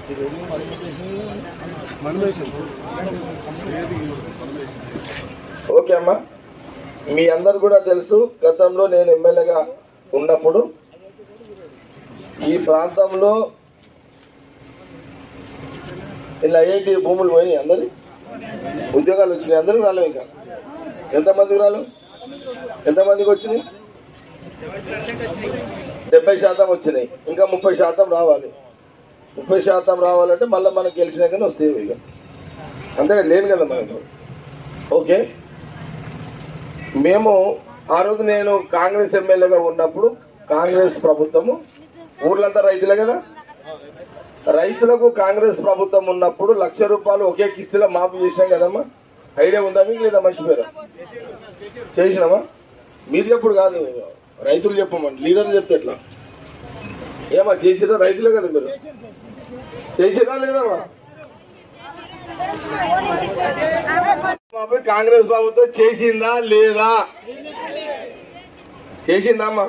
Okay అమ్మా మీ అందరు కూడా తెలుసు గతంలో నేను ఎమ్మెల్యేగా ఉన్నప్పుడు ఈ ప్రాంతంలో ఇలా ఐఐటి భూములు పోయినాయి అందరి ఉద్యోగాలు వచ్చినాయి అందరూ రాలేవు ఇంకా ఎంతమందికి రాలేవు ఎంతమందికి వచ్చినాయి డెబ్బై శాతం వచ్చినాయి ఇంకా ముప్పై శాతం రావాలి ముప్పై శాతం రావాలంటే మళ్ళీ మనకు గెలిచినాకనే వస్తాయి ఇక అంతే లేను కదా మనకు ఓకే మేము ఆ రోజు నేను కాంగ్రెస్ ఎమ్మెల్యేగా ఉన్నప్పుడు కాంగ్రెస్ ప్రభుత్వము ఊర్లంతా రైతులే కదా రైతులకు కాంగ్రెస్ ప్రభుత్వం ఉన్నప్పుడు లక్ష రూపాయలు ఒకే కిస్తీలో మాఫీ చేసినాం కదమ్మా ఐడియా ఉందా మీకు లేదా మర్చిపోయారా చేసినామా మీరు చెప్పుడు కాదు రైతులు చెప్పమని లీడర్లు చెప్తే ఎట్లా ఏమా చేసిరా రైతులే కదా మీరు చేసిరా లేదమ్మా మాపై కాంగ్రెస్ ప్రభుత్వం చేసిందా లేదా చేసిందా అమ్మా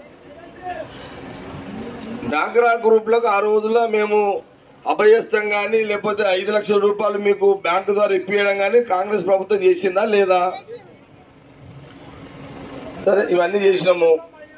డాక్రా గ్రూప్లకు ఆ రోజుల్లో మేము అభయస్థం కానీ లేకపోతే ఐదు లక్షల రూపాయలు మీకు బ్యాంకు ద్వారా ఇప్పించడం కానీ కాంగ్రెస్ ప్రభుత్వం చేసిందా లేదా సరే ఇవన్నీ చేసినాము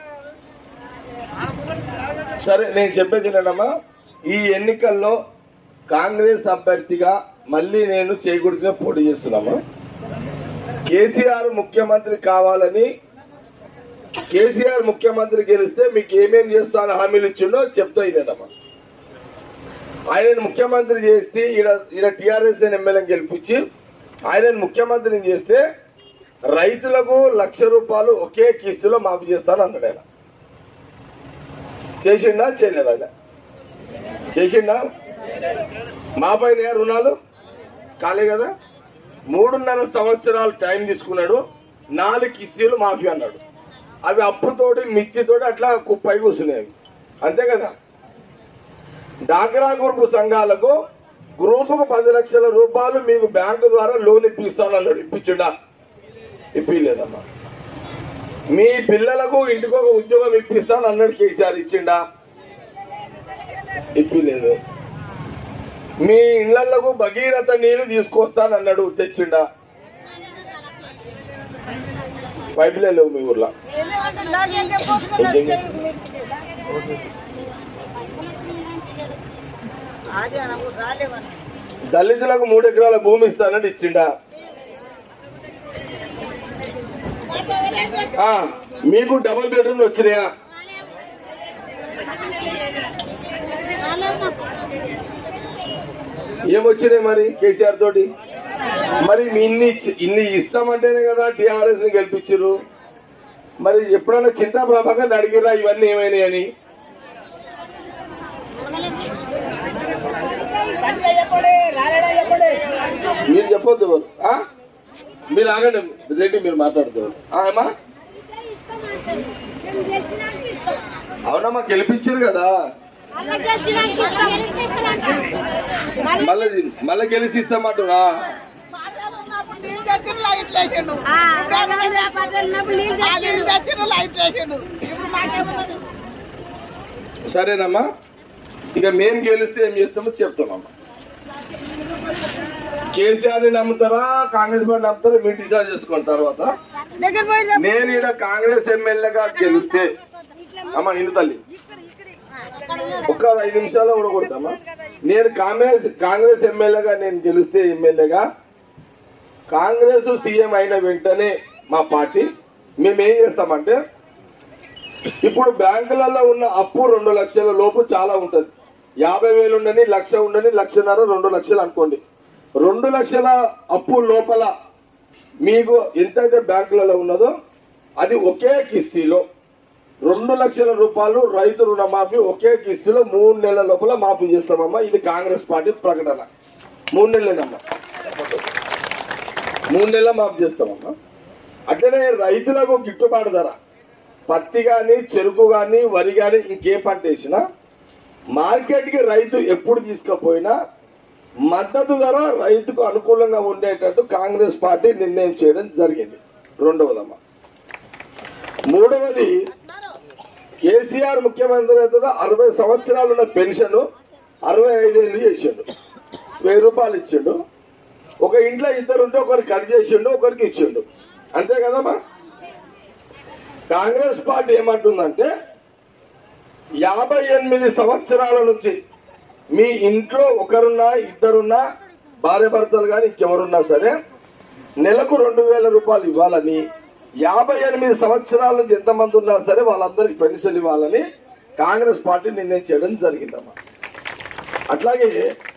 సరే నేను చెప్పేది ఏంటమ్మా ఈ ఎన్నికల్లో కాంగ్రెస్ అభ్యర్థిగా మళ్ళీ నేను చేకూడిగా పోటీ చేస్తున్నామా కేసీఆర్ ముఖ్యమంత్రి కావాలని కేసీఆర్ ముఖ్యమంత్రి గెలిస్తే మీకు ఏమేం చేస్తాను హామీలు ఇచ్చిండో చెప్తా ఇదేనమ్మా ఆయనను ముఖ్యమంత్రి చేస్తే ఈడ ఈడ టీఆర్ఎస్ ఎమ్మెల్యేని గెలిపించి ఆయనను ముఖ్యమంత్రిని చేస్తే రైతులకు లక్ష రూపాయలు ఒకే కిస్తులో మాఫీ చేస్తాను అన్నాడు ఆయన చేసిండా చేయలేదా ఆయన చేసిండా మా పైన రుణాలు కాలే కదా మూడున్నర సంవత్సరాలు టైం తీసుకున్నాడు నాలుగు కిస్తీలు మాఫీ అన్నాడు అవి అప్పుతోటి మిత్తితోటి అట్లా కుప్పై కూర్చున్నాయి అవి. అంతే కదా డాక్రా గ్రూప్ సంఘాలకు గ్రూపుకు పది లక్షల రూపాయలు మీకు బ్యాంకు ద్వారా లోన్ ఇప్పిస్తాను అన్నాడు ఇప్పించుడా ఇప్పిలేదమ్మా మీ పిల్లలకు ఇంటికి ఒక ఉద్యోగం ఇప్పిస్తాను అన్నాడు కేసీఆర్ ఇచ్చిండా ఇప్పిలేదు మీ ఇళ్లకు భగీరథ నీళ్లు తీసుకొస్తాను అన్నాడు తెచ్చిండా పైపులే లేవు మీ ఊర్లో దళితులకు మూడు ఎకరాల భూమి ఇస్తానని ఇచ్చిండా ఆ, మీకు డబుల్ బెడ్రూమ్లు వచ్చినాయా ఏమొచ్చినాయి మరి కేసీఆర్ తోటి మరి మీ ఇన్ని ఇచ్చి- ఇన్ని ఇస్తామంటేనే కదా టిఆర్ఎస్ ని గెలిపించారు మరి ఎప్పుడైనా చింతా ప్రభాకర్ అడిగిరా ఇవన్నీ ఏమైనాయి అని మీరు చెప్పొద్దు ఎవరు. ఆ? మీరు ఆగండి రెడ్డి మీరు మాట్లాడుతారు ఏమా అవునమ్మా గెలిపించారు కదా మళ్ళీ మళ్ళీ గెలిచి ఇస్తామంటున్నా సరేనమ్మా ఇక మేము గెలిస్తే ఏం చేస్తామో చెప్తామమ్మా కేసీఆర్ ని నమ్ముతారా కాంగ్రెస్ పార్టీ నమ్ముతారా మీరు డిసైడ్ చేసుకోండి తర్వాత నేను ఈడ కాంగ్రెస్ ఎమ్మెల్యేగా గెలిస్తే అమ్మా ఇందు తల్లి ఒక్క ఐదు నిమిషాల్లో కూడా కొడతామా నేను కాంగ్రెస్ కాంగ్రెస్ ఎమ్మెల్యేగా నేను గెలిస్తే ఎమ్మెల్యేగా కాంగ్రెస్ సీఎం అయిన వెంటనే మా పార్టీ మేము ఏం చేస్తామంటే ఇప్పుడు బ్యాంకులలో ఉన్న అప్పు రెండు లక్షల లోపు చాలా ఉంటది యాభై వేలు ఉండని లక్ష ఉండని లక్షన్నర రెండు లక్షలు అనుకోండి రెండు లక్షల అప్పు లోపల మీకు ఎంతైతే బ్యాంకులలో ఉన్నదో అది ఒకే కిస్తీలో రెండు లక్షల రూపాయలు రైతు రుణమాఫీ ఒకే కిస్తీలో మూడు నెలల లోపల మాఫీ చేస్తామమ్మా ఇది కాంగ్రెస్ పార్టీ ప్రకటన మూడు నెలలేనమ్మా మూడు నెలల మాఫీ చేస్తామమ్మా అట్లనే రైతులకు గిట్టుబాటు ధర పత్తి కానీ చెరుకు కానీ వరి కానీ ఇంకే పంట వేసినా మార్కెట్కి రైతు ఎప్పుడు తీసుకుపోయినా మద్దతు ధర రైతుకు అనుకూలంగా ఉండేటట్టు కాంగ్రెస్ పార్టీ నిర్ణయం చేయడం జరిగింది రెండవదమ్మా మూడవది కేసీఆర్ ముఖ్యమంత్రి అవుతుందో అరవై సంవత్సరాలు ఉన్న పెన్షన్ అరవై ఐదేళ్ళు చేసిండు వెయ్యి రూపాయలు ఇచ్చిండు ఒక ఇంట్లో ఇద్దరు ఉంటే ఒకరికి కట్ చేసిండు ఒకరికి ఇచ్చిండు అంతే కదమ్మా కాంగ్రెస్ పార్టీ ఏమంటుందంటే యాభై ఎనిమిది సంవత్సరాల నుంచి మీ ఇంట్లో ఒకరున్నా ఇద్దరున్నా భార్య భర్తలు కానీ ఇంకెవరున్నా సరే నెలకు రెండు వేల రూపాయలు ఇవ్వాలని యాభై ఎనిమిది సంవత్సరాల నుంచి ఎంతమంది ఉన్నా సరే వాళ్ళందరికీ పెన్షన్ ఇవ్వాలని కాంగ్రెస్ పార్టీ నిర్ణయం చేయడం జరిగిందమ్మా అట్లాగే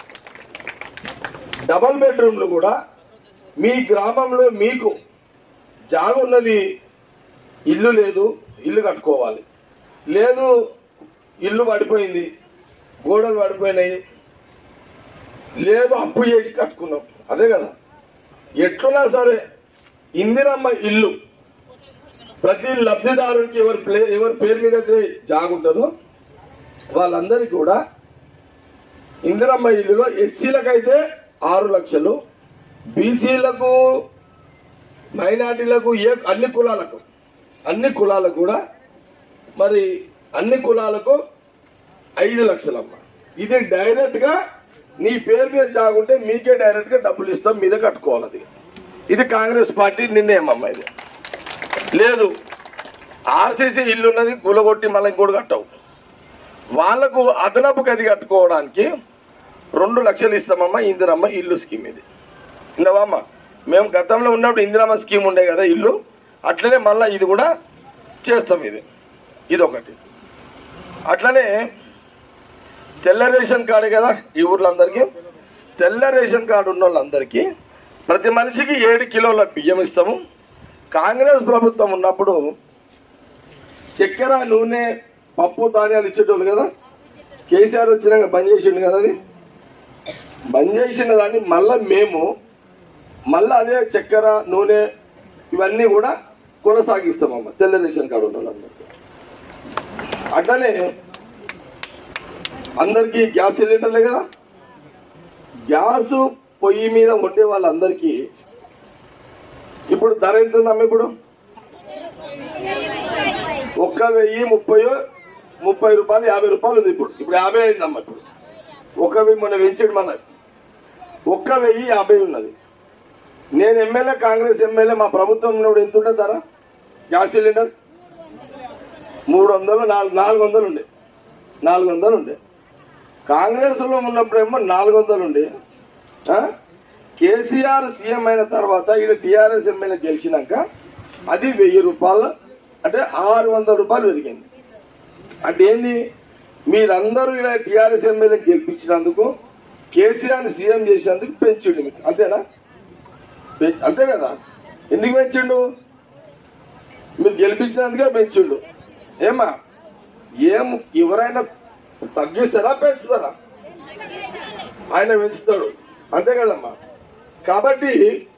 డబల్ బెడ్రూమ్లు కూడా మీ గ్రామంలో మీకు జాగ ఉన్నది ఇల్లు లేదు ఇల్లు కట్టుకోవాలి లేదు ఇల్లు పడిపోయింది గోడలు పడిపోయినాయి లేదు అప్పు చేసి కట్టుకున్నాం అదే కదా ఎట్లున్నా సరే ఇందిరమ్మ ఇల్లు ప్రతి లబ్ధిదారునికి ఎవరి ప్లే ఎవరి పేరు మీద అయితే జాగుంటుందో వాళ్ళందరికీ కూడా ఇందిరమ్మ ఇల్లులో ఎస్సీలకైతే ఆరు లక్షలు బీసీలకు మైనార్టీలకు ఏ అన్ని కులాలకు అన్ని కులాలకు కూడా మరి అన్ని కులాలకు ఐదు లక్షలమ్మ ఇది డైరెక్ట్ గా నీ పేరు మీద జాగుంటే మీకే డైరెక్ట్ గా డబ్బులు ఇస్తాం మీరే కట్టుకోవాలి అది ఇది కాంగ్రెస్ పార్టీ నిర్ణయం అమ్మ ఇది లేదు ఆర్సీసీ ఇల్లు ఉన్నది కూలగొట్టి మళ్ళీ ఇంకోటి కట్టవు వాళ్లకు అదనపు గది కట్టుకోవడానికి రెండు లక్షలు ఇస్తామమ్మా ఇందిరమ్మ ఇల్లు స్కీమ్ ఇది ఇందవమ్మ మేము గతంలో ఉన్నప్పుడు ఇందిరమ్మ స్కీమ్ ఉండే కదా ఇల్లు అట్లనే మళ్ళీ ఇది కూడా చేస్తాం ఇది ఇది ఒకటి అట్లనే తెల్ల రేషన్ కార్డు కదా ఈ ఊర్లందరికీ తెల్ల రేషన్ కార్డు ఉన్న వాళ్ళందరికీ ప్రతి మనిషికి ఏడు కిలోల బియ్యం ఇస్తాము కాంగ్రెస్ ప్రభుత్వం ఉన్నప్పుడు చక్కెర నూనె పప్పు ధాన్యాలు ఇచ్చేటోళ్ళు కదా కేసీఆర్ వచ్చినాక బంద్ చేసిండు కదా అది బంద్ చేసిన దాన్ని మళ్ళా మేము మళ్ళా అదే చక్కెర నూనె ఇవన్నీ కూడా కొనసాగిస్తామమ్మ తెల్ల రేషన్ కార్డు ఉన్న వాళ్ళందరికీ అట్లనే అందరికీ గ్యాస్ సిలిండర్లే కదా గ్యాస్ పొయ్యి మీద వండే వాళ్ళందరికీ ఇప్పుడు ధర ఎంత ఉందమ్మ ఇప్పుడు ఒక్క వెయ్యి ముప్పై ముప్పై రూపాయలు యాభై రూపాయలు ఉంది ఇప్పుడు ఇప్పుడు యాభై అయిందమ్మ ఇప్పుడు ఒక వెయ్యి మొన్న పెంచాడు మన ఒక్క వెయ్యి యాభై ఉన్నది నేను ఎమ్మెల్యే కాంగ్రెస్ ఎమ్మెల్యే మా ప్రభుత్వం ఉన్నప్పుడు ఎంత ఉంటుంది ధర గ్యాస్ సిలిండర్ మూడు వందలు నాలుగు నాలుగు వందలు ఉండే నాలుగు వందలు ఉండే కాంగ్రెస్లో ఉన్నప్పుడేమో నాలుగు వందలు ఉండే ఆ? కేసీఆర్ సీఎం అయిన తర్వాత ఈయన టీఆర్ఎస్ ఎమ్మెల్యే గెలిచినాక అది వెయ్యి రూపాయలు అంటే ఆరు వందల రూపాయలు పెరిగింది అంటే ఏంది మీరందరూ ఇలా టీఆర్ఎస్ ఎమ్మెల్యే గెలిపించినందుకు కేసీఆర్ సీఎం చేసినందుకు పెంచిండు మీకు. అంతేనా పెంచ్- అంతే కదా ఎందుకు పెంచిండు మీరు గెలిపించినందుకే పెంచిండు ఏమా ఏం ఎవరైనా తగ్గిస్తారా పెంచుతారా ఆయన పెంచుతాడు అంతే కదమ్మా కాబట్టి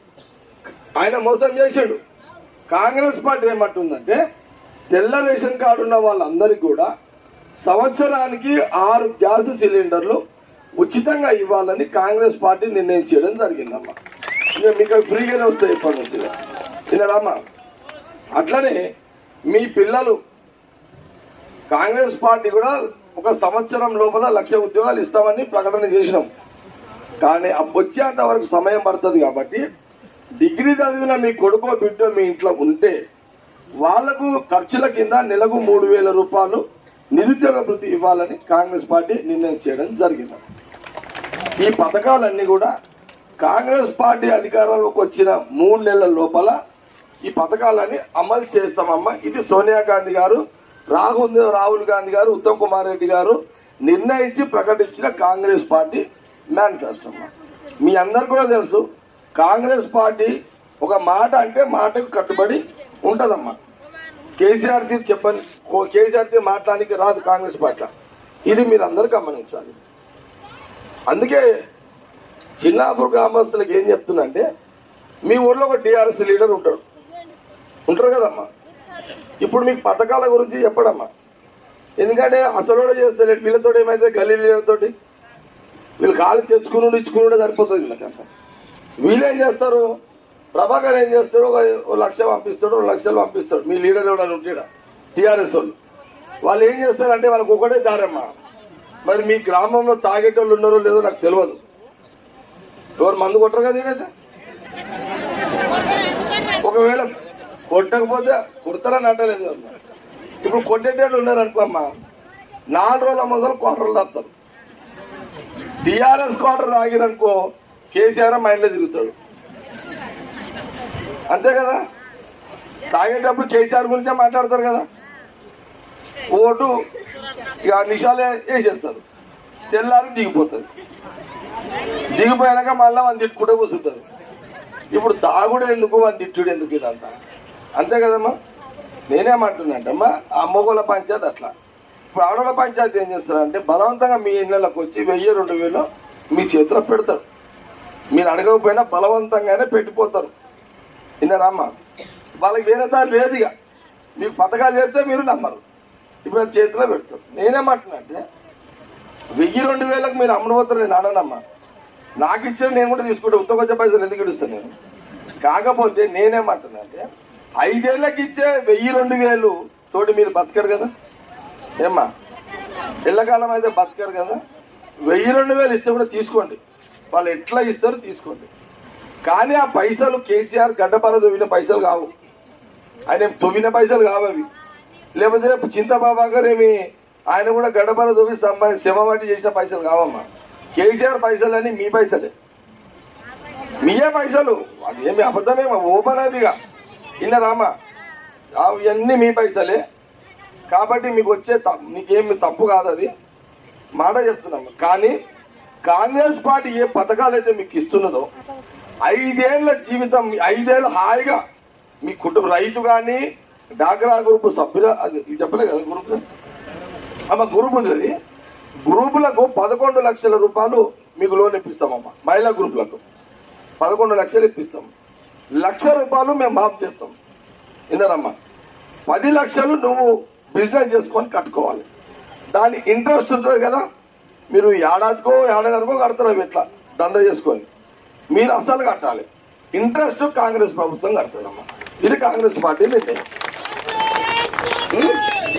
ఆయన మోసం చేసాడు కాంగ్రెస్ పార్టీ ఏమంటుందంటే తెల్ల రేషన్ కార్డు ఉన్న వాళ్ళందరికీ కూడా సంవత్సరానికి ఆరు గ్యాస్ సిలిండర్లు ఉచితంగా ఇవ్వాలని కాంగ్రెస్ పార్టీ నిర్ణయం చేయడం జరిగిందమ్మా ఇక మీకు అవి ఫ్రీగానే వస్తాయి ఇప్పటి నుంచి విన్నారమ్మా అట్లనే మీ పిల్లలు కాంగ్రెస్ పార్టీ కూడా ఒక సంవత్సరం లోపల లక్ష ఉద్యోగాలు ఇస్తామని ప్రకటన చేసినాం కానీ అప్పు వచ్చేంత వరకు సమయం పడుతుంది కాబట్టి డిగ్రీ చదివిన మీ కొడుకో బిడ్డో మీ ఇంట్లో ఉంటే వాళ్లకు ఖర్చుల కింద నెలకు మూడు వేల రూపాయలు నిరుద్యోగ భృతి ఇవ్వాలని కాంగ్రెస్ పార్టీ నిర్ణయం చేయడం జరిగింది ఈ పథకాలన్నీ కూడా కాంగ్రెస్ పార్టీ అధికారంలోకి వచ్చిన మూడు నెలల లోపల ఈ పథకాలన్నీ అమలు చేస్తామమ్మా ఇది సోనియా గాంధీ గారు రాహుల్ రాహుల్ గాంధీ గారు ఉత్తమ్ కుమార్ రెడ్డి గారు నిర్ణయించి ప్రకటించిన కాంగ్రెస్ పార్టీ మేనిఫెస్టో అమ్మా మీ అందరు కూడా తెలుసు కాంగ్రెస్ పార్టీ ఒక మాట అంటే మాటకు కట్టుబడి ఉంటదమ్మా కేసీఆర్ ది చెప్పని కో- కేసీఆర్ ది మాట్లాడానికి రాదు కాంగ్రెస్ పార్టీ ఇది మీరు అందరూ గమనించాలి అందుకే చిన్నాపూర్ గ్రామస్తులకు ఏం చెప్తున్నంటే మీ ఊర్లో ఒక టీఆర్ఎస్ లీడర్ ఉంటాడు ఉంటారు కదమ్మా ఇప్పుడు మీకు పథకాల గురించి చెప్పడమ్మా ఎందుకంటే అసలు చేస్తలేడు వీళ్ళతో ఏమైతే గల్లీ లీడర్తోటి వీళ్ళు కాలు తెచ్చుకుని ఇచ్చుకుని సరిపోతుంది వీళ్ళకంతా వీళ్ళు ఏం చేస్తారు ప్రభాకర్ ఏం చేస్తాడు ఒక ఓ లక్ష పంపిస్తాడు రెండు లక్షలు పంపిస్తాడు మీ లీడర్ ఎవడని ఉంటాడు టీఆర్ఎస్ వాళ్ళు వాళ్ళు ఏం చేస్తారంటే వాళ్ళకి ఒకటే దారమ్మా మరి మీ గ్రామంలో తాగేటోళ్ళు ఉన్నారో లేదో నాకు తెలియదు ఎవరు మందు కొట్టరు కదా ఈడైతే ఒకవేళ కొట్టకపోతే కుడతారని అంటలేదు అమ్మా. ఇప్పుడు కొట్టేటోళ్ళు ఉన్నారు అనుకో అమ్మా నాలుగు రోజుల మొదలు క్వార్టర్లు తాగుతారు టిఆర్ఎస్ క్వార్టర్ తాగిరనుకో కేసీఆర్ మైండ్లో తిరుగుతాడు అంతే కదా తాగేటప్పుడు కేసీఆర్ గురించే మాట్లాడతారు కదా ఓటు ఇక నిషాలే వేసేస్తారు తెల్లారి దిగిపోతుంది దిగిపోయాక మళ్ళీ వాళ్ళు తిట్టుకుంటూ కూర్చుంటారు ఇప్పుడు తాగుడు ఎందుకు వాళ్ళు తిట్టుడు ఎందుకు ఇదంతా అంతే కదమ్మా నేనేమంటున్నాంటమ్మా ఆ మొగోళ్ళ పంచాయతీ అట్లా ఇప్పుడు ఆడోళ్ళ పంచాయతీ ఏం చేస్తారంటే బలవంతంగా మీ ఇళ్ళకి వచ్చి వెయ్యి రెండు వేలు మీ చేతిలో పెడతారు మీరు అడగకపోయినా బలవంతంగానే పెట్టిపోతారు విన్నారమ్మా వాళ్ళకి వేరే దారి లేదు ఇక మీకు పథకాలు చెప్తే మీరు నమ్మరు ఇప్పుడు అది చేతిలో పెడతారు నేనేమంటున్నా అంటే వెయ్యి రెండు వేలకు మీరు అమ్మకపోతారు నేను అననమ్మా నాకు ఇచ్చిన నేను కూడా తీసుకుంటే ఉత్త కొంచెం పైసలు ఎందుకు ఇడుస్తాను నేను కాకపోతే నేనేమంటున్నా అంటే ఐదేళ్ళకి ఇచ్చే వెయ్యి రెండు వేలు తోటి మీరు బతకరు కదా ఏమ్మా ఎల్లకాలం అయితే బతకరు కదా వెయ్యి రెండు వేలు ఇస్తే కూడా తీసుకోండి వాళ్ళు ఎట్లా ఇస్తారో తీసుకోండి కానీ ఆ పైసలు కేసీఆర్ గడ్డపాల తవ్విన పైసలు కావు ఆయన ఏం తవ్విన పైసలు కావు అవి లేకపోతే చింతబాబా గారు ఏమి ఆయన కూడా గడ్డపాల తవ్వి సంబా- శవవాటి చేసిన పైసలు కావమ్మా కేసీఆర్ పైసలు అని మీ పైసలే మీయే పైసలు అది ఏమి అబద్ధమేమో ఓపెన్ అదిగా ఇన్న రామా అవన్నీ మీ పైసలే కాబట్టి మీకు వచ్చే త- మీకేమి తప్పు కాదు అది మాట చెప్తున్నాము కానీ కాంగ్రెస్ పార్టీ ఏ పథకాలు అయితే మీకు ఇస్తున్నదో ఐదేళ్ల జీవితం మీ ఐదేళ్ళు హాయిగా మీ కుటుంబ రైతు కానీ డాక్రా గ్రూప్ సభ్యుల అది ఇది చెప్పలే కదా గ్రూప్ అమ్మ గ్రూప్ ఉంది అది గ్రూపులకు పదకొండు లక్షల రూపాయలు మీకు లోన్ ఇప్పిస్తామమ్మా మహిళా గ్రూపులకు పదకొండు లక్షలు ఇప్పిస్తాం లక్ష రూపాయలు మేము మాఫ్ చేస్తాం విన్నారమ్మా పది లక్షలు నువ్వు బిజినెస్ చేసుకొని కట్టుకోవాలి దాని ఇంట్రెస్ట్ ఉంటుంది కదా మీరు ఏడాదికో ఏడాదికో కడతారు అవి ఇట్లా దంద చేసుకొని మీరు అసలు కట్టాలి ఇంట్రెస్ట్ కాంగ్రెస్ ప్రభుత్వం కడతారమ్మా ఇది కాంగ్రెస్ పార్టీ నిర్ణయం ఉం?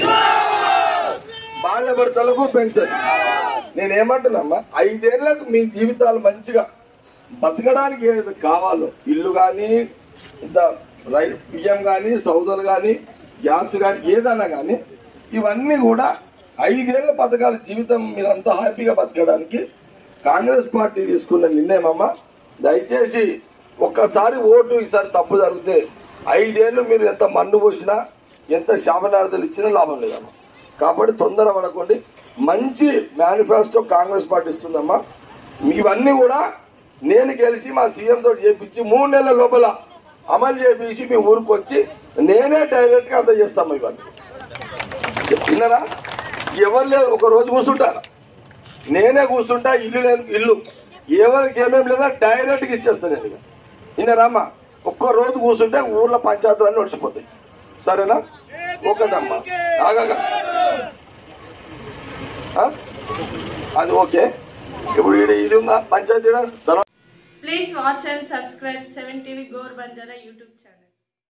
బాల్య భర్తలకు పెన్షన్ నేను ఏమంటున్నామ్మా ఐదేళ్లకు మీ జీవితాలు మంచిగా బతకడానికి ఏదైతే కావాలో ఇల్లు కానీ ఇంత రై బియ్యం కానీ సౌదలు కానీ గ్యాస్ కానీ ఏదైనా కానీ ఇవన్నీ కూడా ఐదేళ్ల పథకాల జీవితం మీరంతా హ్యాపీగా బతకడానికి కాంగ్రెస్ పార్టీ తీసుకున్న నిర్ణయం అమ్మా దయచేసి ఒక్కసారి ఓటు ఈసారి తప్పు జరిగితే ఐదేళ్లు మీరు ఎంత మన్ను పోసినా ఎంత శాపనార్థాలు ఇచ్చినా లాభం లేదమ్మా కాబట్టి తొందర పడకండి మంచి మేనిఫెస్టో కాంగ్రెస్ పార్టీ ఇస్తుందమ్మా ఇవన్నీ కూడా నేను గెలిచి మా సీఎం తోటి చేపించి మూడు నెలల లోపల అమలు చేపించి మీ ఊరికి వచ్చి నేనే డైరెక్ట్ గా అందజేస్తాము ఇవన్నీ విన్నారా ఎవరు లేదు ఒక రోజు కూర్చుంటా నేనే కూర్చుంటా ఇల్లు లేని ఇల్లు ఎవరికి ఏమేమి లేదా డైరెక్ట్ గా ఇచ్చేస్తాను నేను ఇక. విన్నారామ్మా ఒక్క రోజు కూర్చుంటే ఊర్లో పంచాయతీలన్నీ నడిచిపోతాయి సరేనా ఓకేనమ్మా ఆగాగా ఆ? అది ఓకే ఇప్పుడు ఈడ ఇది ఉందా పంచాయతీ ఈడ? తర్వాత Please watch and subscribe 7 TV Gore Banjara YouTube channel.